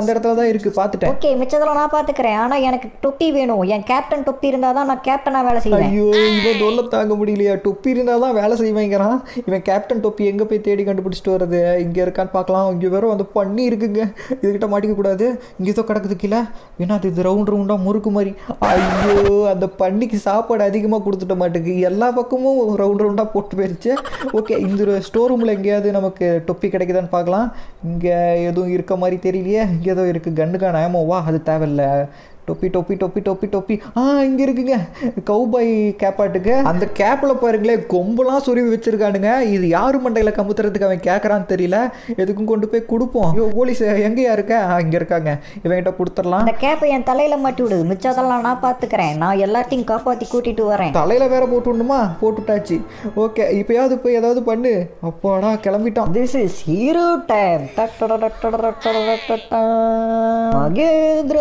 தான் இருக்குது பார்த்துட்டேன் ஓகே மிச்சதெல்லாம் நான் பாத்துக்கிறேன் ஆனா எனக்கு தொப்பி வேணும் என் கேப்டன் தொப்பி இருந்தாதான் நான் கேப்டனா வேலை செய்வேன் ஐயோ இவன் தொல்லை தாங்க முடியலையா தொப்பி இருந்தால் தான் வேலை செய்வேங்கிறான் இவன் கேப்டன் தொப்பி எங்கே போய் தேடி கண்டுபிடிச்சிட்டு வர்றது இங்கே இருக்கான்னு பார்க்கலாம் இங்கே வேற வந்து பண்ணி இருக்குங்க இதுகிட்ட மாட்டிக்க கூடாது இங்கே ஏதோ கிடக்குது கீழே ஏன்னா அது இது ரவுண்ட் ரவுண்டாக முறுக்கு மாதிரி ஐயோ அந்த பண்ணிக்கு சாப்பாடு அதிகமாக கொடுத்துட்ட மாட்டுக்கு எல்லா பக்கமும் ரவுண்ட் ரவுண்டாக போட்டு போயிடுச்சு ஓகே இந்த ஸ்டோர் ரூமில் எங்கேயாவது நமக்கு தொப்பி கிடைக்குதான்னு பார்க்கலாம் இங்கே எதுவும் இருக்க மாதிரி தெரியலையே இங்கே ஏதோ இருக்குது கண்ணுக்கான ஆமோவா அது தேவையில்ல டொப்பி டொப்பி டொப்பி டொப்பி டொப்பி ஆ இங்கே இருக்குங்க கௌபாய் கேப்பாட்டுக்கு அந்த கேப்பில் பாருங்களேன் கொம்பெல்லாம் சொருவி வச்சிருக்கானுங்க இது யாரு மண்டையில் கமுத்துறதுக்கு அவன் கேட்குறான்னு தெரியல எதுக்கும் கொண்டு போய் கொடுப்போம் ஐயோ போலீஸ் எங்கேயா இருக்க ஆ இங்கே இருக்காங்க இவன்கிட்ட கொடுத்துடலாம் அந்த கேப்பை என் தலையில மாட்டி விடு மிச்சதெல்லாம் நான் பாத்துக்கிறேன் நான் எல்லாத்தையும் காப்பாத்தி கூட்டிட்டு வரேன் தலையில் வேற போட்டு விடணுமா போட்டுட்டாச்சு ஓகே இப்போயாவது போய் ஏதாவது பண்ணு அப்பாடா கிளம்பிட்டான் this is hero time Mahendra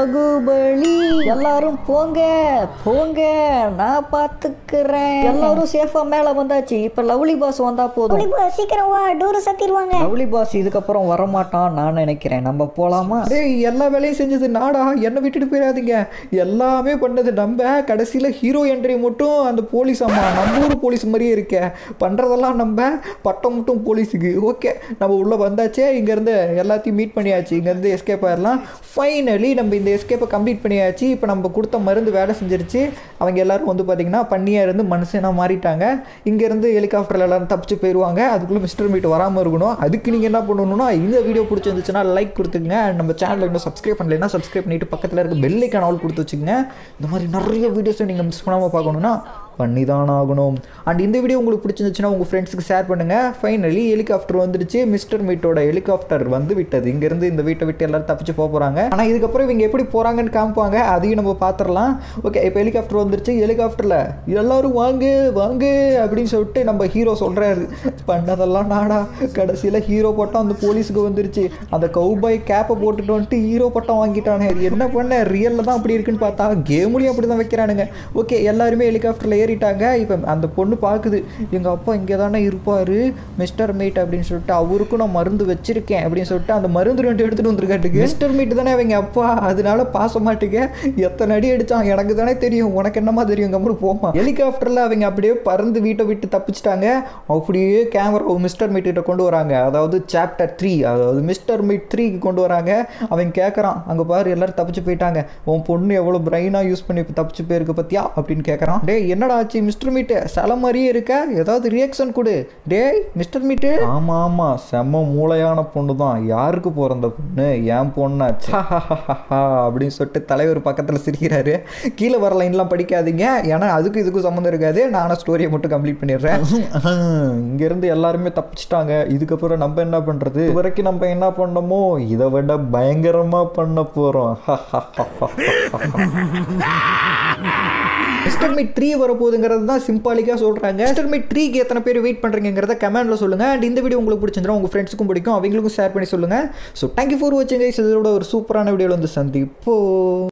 Baahubali எல்லாரும் போங்க போங்க நான் பாத்துக்கிறேன் எல்லாரும் சேஃபா மேல வந்தாச்சு இப்ப லவ்லி பாஸ் வந்தா போதும் சீக்கிரம் வா டோரை சத்திடுவாங்க லவ்லி பாஸ் இதுக்கப்புறம் வரமாட்டான் நான் நினைக்கிறேன் நம்ம போலாமா டேய் எல்லா வேலையும் செஞ்சது நாடா என்னை விட்டுட்டு போயிடாதீங்க எல்லாமே பண்ணது நம்ம கடைசியில் ஹீரோ என்ட்ரி மட்டும் அந்த போலீஸ் அம்மா நம்ம ஊர் போலீஸ் மாதிரியே இருக்க பண்ணுறதெல்லாம் நம்ம பட்டம் மட்டும் போலீஸுக்கு ஓகே நம்ம உள்ளே வந்தாச்சே இங்கேருந்து எல்லாத்தையும் மீட் பண்ணியாச்சு இங்கேருந்து எஸ்கேப் ஆயிடலாம் ஃபைனலி நம்ம இந்த எஸ்கேப்பை கம்ப்ளீட் பண்ணியாச்சு இப்போ நம்ம கொடுத்த மருந்து வேலை செஞ்சிருச்சு அவங்க எல்லாரும் வந்து பார்த்திங்கன்னா பண்ணியாக இருந்து மனுஷனாக மாறிட்டாங்க இங்கேருந்து ஹெலிகாப்டரில் எல்லாரும் தப்பிச்சு போயிடுவாங்க அதுக்குள்ளே மிஸ்டர் மீட் வராமல் இருக்கணும் அதுக்கு நீங்கள் என்ன பண்ணணும்னா இந்த வீடியோ பிடிச்சிருந்துச்சுன்னா லைக் கொடுத்துங்க and நம்ம சேனலை இன்னும் சப்ஸ்கிரைப் பண்ணலைன்னா சப்ஸ்கிரைப் பண்ணிட்டு பக்கத்தில் இருக்க பெல் ஐக்கான் ஆல் கொடுத்து வச்சுக்கோங்க இந்த மாதிரி நிறைய வீடியோஸை நீங்கள் மிஸ் பண்ணாமல் பார்க்கணுன்னா பண்ணி தான் ஆகணும் அண்ட் இந்த வீடியோ உங்களுக்கு பிடிச்சிருந்துச்சுன்னா உங்கள் ஃப்ரெண்ட்ஸுக்கு ஷேர் பண்ணுங்கள் ஃபைனலி ஹெலிகாப்டர் வந்துடுச்சு மிஸ்டர் மீட்டோட ஹெலிகாப்டர் வந்து விட்டது இங்கேருந்து இந்த வீட்டை விட்டு எல்லாரும் தப்பிச்சு போக போகிறாங்க ஆனால் இதுக்கப்புறம் இவங்க எப்படி போகிறாங்கன்னு காமிப்பாங்க அதையும் நம்ம பார்த்துடலாம் ஓகே இப்போ ஹெலிகாப்டர் வந்துருச்சு ஹெலிகாப்டரில் எல்லாரும் வாங்க வாங்க அப்படின்னு சொல்லிட்டு நம்ம ஹீரோ சொல்கிறாரு பண்ணதெல்லாம் நாடா கடைசியில் ஹீரோ பட்டம் அந்த போலீஸுக்கு வந்துருச்சு அந்த கௌபாய் கேப்பை போட்டுட்டு வந்துட்டு ஹீரோ பட்டம் வாங்கிட்டானே என்ன பண்ண ரியலில் தான் அப்படி இருக்குன்னு பார்த்தா கேம்லேயும் அப்படி தான் வைக்கிறானுங்க ஓகே எல்லாருமே ஹெலிகாப்டரில் ஏறிட்டாங்க இப்போ அந்த பொண்ணு பார்க்குது எங்கள் அப்பா இங்கே தானே இருப்பார் மிஸ்டர் மீட் அப்படின்னு சொல்லிட்டு அவருக்கும் நான் மருந்து வச்சிருக்கேன் அப்படின்னு சொல்லிட்டு அந்த மருந்து ரெண்டு எடுத்துகிட்டு வந்திருக்காட்டுக்கு மிஸ்டர் மீட் தானே அவங்க அப்பா அதனால பாச மாட்டேங்க எத்தனை அடி அடித்தான் எனக்கு தானே தெரியும் உனக்கு என்னமா தெரியும் கம்முன்னு போமா ஹெலிகாப்டரில் அவங்க அப்படியே பறந்து வீட்டை விட்டு தப்பிச்சிட்டாங்க அப்படியே கேமரா மிஸ்டர் மீட் கிட்ட கொண்டு வராங்க அதாவது சாப்டர் த்ரீ அதாவது மிஸ்டர் மீட் த்ரீக்கு கொண்டு வராங்க அவன் கேட்குறான் அங்கே பாரு எல்லாரும் தப்பிச்சு போயிட்டாங்க உன் பொண்ணு எவ்வளோ பிரைனாக யூஸ் பண்ணி இப்போ தப்பிச்சு போயிருக்கு பத்தியா அப்படின்னு கேட்குறான் டேய் என்னடா ஆச்சு மிஸ்டர் மீட்டு சில மாதிரியே இருக்க ஏதாவது ரியாக்ஷன் கொடு டேய் மிஸ்டர் மீட்டு ஆமாம் ஆமாம் செம்ம மூளையான பொண்ணு தான் யாருக்கு பிறந்த பொண்ணு என் பொண்ணாச்சு அப்படின்னு சொல்லிட்டு தலைவர் பக்கத்தில் சிரிக்கிறாரு கீழே வர லைன்லாம் படிக்காதீங்க ஏன்னா அதுக்கும் இதுக்கும் சம்மந்தம் இருக்காது நானும் ஸ்டோரியை மட்டும் கம்ப்ளீட் பண்ணிடுறேன் இங்கேருந்து எல்லாருமே தப்பிச்சிட்டாங்க இதுக்கப்புறம் நம்ம என்ன பண்ணுறது இது வரைக்கும் நம்ம என்ன பண்ணோமோ இதை விட பயங்கரமாக பண்ண போகிறோம் மிஸ்டர் மீட் த்ரீ வரப்போகுதுங்கிறது தான் சிம்பாலிக்காக சொல்கிறாங்க மிஸ்டர் மீட் த்ரீக்கு எத்தனை பேர் வெயிட் பண்ணுறீங்கிறத கமெண்ட்டில் சொல்லுங்கள் அண்ட் இந்த வீடியோ உங்களுக்கு பிடிச்சிருந்தா உங்கள் ஃப்ரெண்ட்ஸுக்கும் பிடிக்கும் அவங்களுக்கும் ஷேர் பண்ணி சொல்லுங்கள் ஸோ தேங்க்யூ ஃபார் வாட்சிங் கைஸ் இதோட ஒரு சூப்பரான வீடியோவில் வந்து சந்திப்போம்